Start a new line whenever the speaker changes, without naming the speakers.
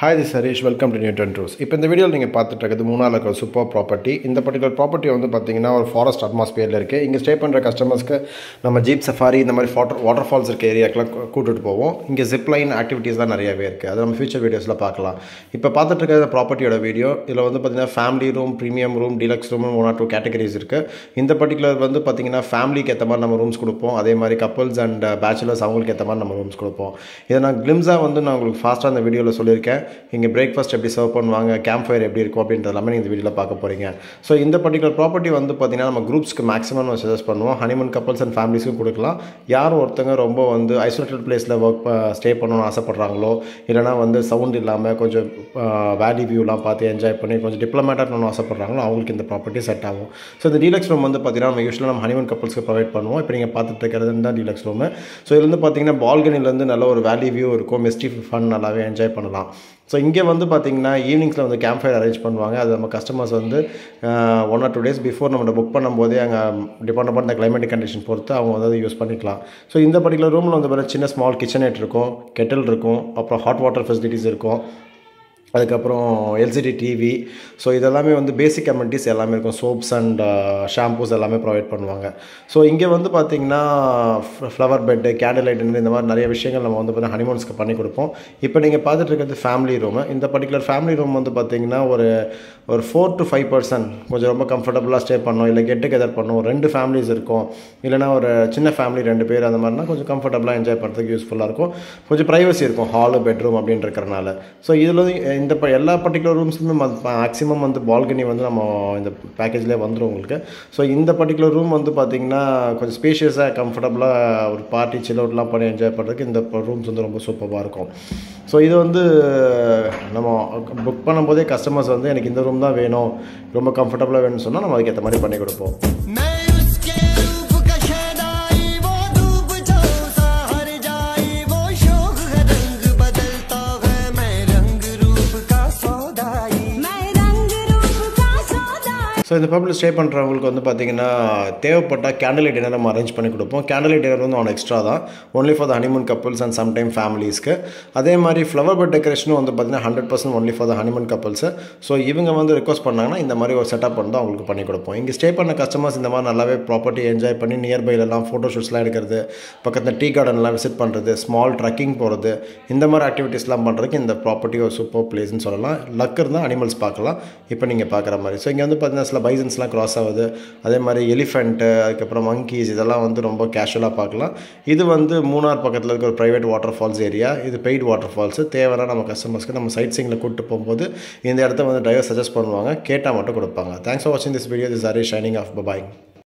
hi the Harish welcome to new ten trues இப்போ இந்த வீடியோவில் நீங்கள் பார்த்துட்டு இருக்கிறது மூணாவில் இருக்கிற சூப்பர் ப்ராப்பர்ட்டி இந்த பர்டிகுலர் ப்ராப்பர்ட்டி வந்து பார்த்தீங்கன்னா ஒரு ஃபாரஸ்ட் அட்மாஸ்பியரில் இருக்குது இங்கே ஸ்டே பண்ணுற கஸ்டமர்ஸ்க்கு நம்ம ஜீப் சஃபாரி இந்த மாதிரி வாட்டர் வாட்டர் ஃபால்ஸ் இருக்க ஏரியாக்கெலாம் கூட்டிகிட்டு போவோம் இங்கே ஜிப்லைன் ஆக்டிவிட்டீஸ் தான் நிறையவே இருக்குது அது நம்ம ஃபியூச்சர் வீடியோஸில் பார்க்கலாம் இப்போ பார்த்துட்டு இருக்கிற ப்ராப்பர்ட்டியோட வீடியோ இதில் வந்து பார்த்தீங்கன்னா family room premium room deluxe room one or two categories இருக்குது இந்த பர்டிகுலர் வந்து பார்த்தீங்கன்னா ஃபேமிலிக்கு ஏற்ற மாதிரி நம்ம ரூம்ஸ் கொடுப்போம் அதே மாதிரி கப்பல்ஸ் அண்ட் பேச்சுலர்ஸ் அவங்களுக்கு ஏற்ற மாதிரி நம்ம ரூம்ஸ் கொடுப்போம் இதை நான் கிளிம்ஸாக வந்து நான் உங்களுக்கு ஃபாஸ்ட்டாக அந்த வீடியோவில் சொல்லியிருக்கேன் இங்கே பிரேக்ஃபாஸ்ட் எப்படி சர்வ் பண்ணுவாங்க கேம்ப் ஃபயர் எப்படி இருக்கும் அப்படின்றது எல்லாமே நீங்கள் இந்த வீடியோவில் பார்க்க போகிறீங்க ஸோ இந்த பர்டிகுலர் ப்ராப்பர்ட்டி வந்து பார்த்தீங்கன்னா நம்ம குரூப்ஸ்க்கு மேக்ஸிமம் நம்ம சஜஸ்ட் பண்ணுவோம் ஹனிமூன் கப்பல்ஸ் அண்ட் ஃபேமிலிஸ்க்கும் கொடுக்கலாம் யார் ஒருத்தங்க ரொம்ப வந்து ஐசோலேட்டட் பிளேஸில் ஒர்க் ஸ்டே பண்ணணும்னு ஆசைப்பட்றாங்களோ இல்லைனா வந்து சவுண்ட் இல்லாமல் கொஞ்சம் வேலி வியூலாம் பார்த்து என்ஜாய் பண்ணி கொஞ்சம் டிப்ளமேட்டாக இருக்கணும்னு ஆசைப்பட்றாங்களோ அவங்களுக்கு இந்த ப்ராப்பர்ட்டி செட் ஆகும் ஸோ இந்த டீலக்ஸ் ரூம் வந்து பார்த்தீங்கன்னா நம்ம யூஸ்வலாக நம்ம ஹனிமூன் கப்பல்ஸ்க்கு ப்ரொவைட் பண்ணுவோம் இப்போ நீங்கள் பார்த்துட்டு இருக்கிறது தான் டீலக்ஸ் ரூமு ஸோ இதுல வந்து பார்த்தீங்கன்னா பால்கனிலேருந்து நல்ல ஒரு வேலி வியூ இருக்கும் மிஸ்டி ஃபன் நல்லாவே என்ஜாய் பண்ணலாம் ஸோ இங்கே வந்து பார்த்தீங்கன்னா ஈவினிங்ஸில் வந்து கேம்ப் ஃபயர் அரேஞ்ச் பண்ணுவாங்க அது நம்ம கஸ்டமர்ஸ் வந்து one or two days before நம்ம புக் பண்ணும்போதே அங்கே டிபெண்ட் பண்ண கிளைமேட்டிக் கண்டிஷன் பொறுத்து அவங்க வந்து அதை யூஸ் பண்ணிக்கலாம் ஸோ இந்த பர்டிகுலர் ரூமில் வந்து பார்த்தீங்கன்னா சின்ன ஸ்மால் கிச்சனேட் இருக்கும் கெட்டில் இருக்கும் அப்புறம் ஹாட் வாட்டர் ஃபெசிலிட்டிஸ் இருக்கும் அதுக்கப்புறம் எல்சிடி டிவி ஸோ இதெல்லாமே வந்து பேசிக் கம்யூனிட்டிஸ் எல்லாமே இருக்கும் சோப்ஸ் அண்ட் ஷாம்பூஸ் எல்லாமே ப்ரொவைட் பண்ணுவாங்க ஸோ இங்கே வந்து பார்த்திங்கன்னா ஃப்ளவர் பெட்டு கேண்டில் லைட் இந்த மாதிரி நிறைய விஷயங்கள் நம்ம வந்து பார்த்தீங்கன்னா ஹனிமூன்ஸ்க்கு பண்ணி கொடுப்போம் இப்போ நீங்கள் பார்த்துட்டு இருக்கிறது ஃபேமிலி ரூமு இந்த பர்டிகுலர் ஃபேமிலி ரூம் வந்து பார்த்திங்கன்னா ஒரு ஒரு ஃபோர் டு ஃபைவ் பர்சன்ட் கொஞ்சம் ரொம்ப கம்ஃபர்டபுளாக ஸ்டே பண்ணோம் இல்லை கெட் டுகெதர் பண்ணோம் ரெண்டு ஃபேமிலிஸ் இருக்கும் இல்லைனா ஒரு சின்ன ஃபேமிலி ரெண்டு பேர் அந்த மாதிரினா கொஞ்சம் கம்ஃபர்டபுளாக என்ஜாய் பண்ணுறதுக்கு யூஸ்ஃபுல்லாக இருக்கும் கொஞ்சம் ப்ரைவசி இருக்கும் ஹாலு பெட்ரூம் அப்படின்னு இருக்கிறனால ஸோ இதில் இந்த இப்போ எல்லா பர்டிகுலர் ரூம்ஸுமே மேக்ஸிமம் வந்து பால்கனி வந்து நம்ம இந்த பேக்கேஜ்லேயே வந்துடும் உங்களுக்கு ஸோ இந்த பர்டிகுலர் ரூம் வந்து பார்த்திங்கன்னா கொஞ்சம் ஸ்பேஷியஸாக கம்ஃபர்டபுளாக ஒரு பார்ட்டி சில் அவுட்லாம் பண்ணி என்ஜாய் பண்ணுறதுக்கு இந்த ரூம்ஸ் வந்து ரொம்ப சூப்பராக இருக்கும் ஸோ இது வந்து நம்ம புக் பண்ணும்போதே கஸ்டமர்ஸ் வந்து எனக்கு இந்த ரூம் தான் வேணும் ரொம்ப கம்ஃபர்டபுளாக வேணும்னு சொன்னால் நம்ம அதுக்கேற்ற மாதிரி பண்ணி கொடுப்போம்
मैं उसके रूप का शहनाई वो डूब जाऊं सा हर जाई वो शोक है रंग बदलता है मैं रंग रूप का सौदाई
मैं रंग रूप का सौदा
ஸோ இந்த பப்ளிக் ஸ்டே பண்ணுறவங்களுக்கு வந்து பார்த்தீங்கன்னா தேவைப்பட்டால் கேண்டில் டின்னர் நம்ம அரேஞ்ச் பண்ணி கொடுப்போம் கேண்டில் டின்னர் வந்து அவன் எக்ஸ்ட்ரா தான் only for the honeymoon couples and sometime ஃபேமிலிஸ்க்கு அதே மாதிரி ஃப்ளவர் பட் டெக்கரேஷனும் வந்து பார்த்தீங்கன்னா hundred percent only for the honeymoon couples so இவங்க வந்து ரெக்வஸ்ட் பண்ணாங்கன்னா இந்த மாதிரி ஒரு செட்டப் வந்து அவங்களுக்கு பண்ணி கொடுப்போம் இங்கே ஸ்டே பண்ண கஸ்டமர்ஸ் இந்த மாதிரி நல்லாவே ப்ராப்பர்ட்டி என்ஜாய் பண்ணி நியர்பைலலாம் ஃபோட்டோ ஷூட்ஸ்லாம் எடுக்கிறது பக்கத்தில் டீ கார்டன்லாம் விசிட் பண்ணுறது ஸ்மால் ட்ரக்கிங் போகிறது இந்த மாதிரி ஆக்டிவிட்டீஸ்லாம் பண்ணுறதுக்கு இந்த ப்ராப்பர்ட்டி ஒரு சூப்பர் பிளேஸ்னு சொல்லலாம் லக் இருந்தால் அனிமல்ஸ் பார்க்கலாம் இப்போ நீங்கள் பார்க்குற மாதிரி ஸோ இங்கே வந்து பார்த்தீங்கன்னா சில பைசன்ஸ்லாம் கிராஸ் ஆகுது அதே மாதிரி எலிஃபெண்ட்டு அதுக்கப்புறம் மங்கீஸ் இதெல்லாம் வந்து ரொம்ப கேஷுவலாக பார்க்கலாம் இது வந்து மூணார் பக்கத்தில் இருக்க ஒரு ப்ரைவேட் வாட்டர் ஃபால்ஸ் ஏரியா இது பெய்ட் வாட்டர் ஃபால்ஸு தேவைன்னா நம்ம கஸ்டமர்ஸ்க்கு நம்ம சைட் சீங்கில் கூப்பிட்டு போகும்போது இந்த இடத்த வந்து டிரைவர் சஜஸ்ட் பண்ணுவாங்க கேட்டால் மட்டும் கொடுப்பாங்க தேங்க்ஸ் ஃபார் வாட்சிங் this video this are signing off bye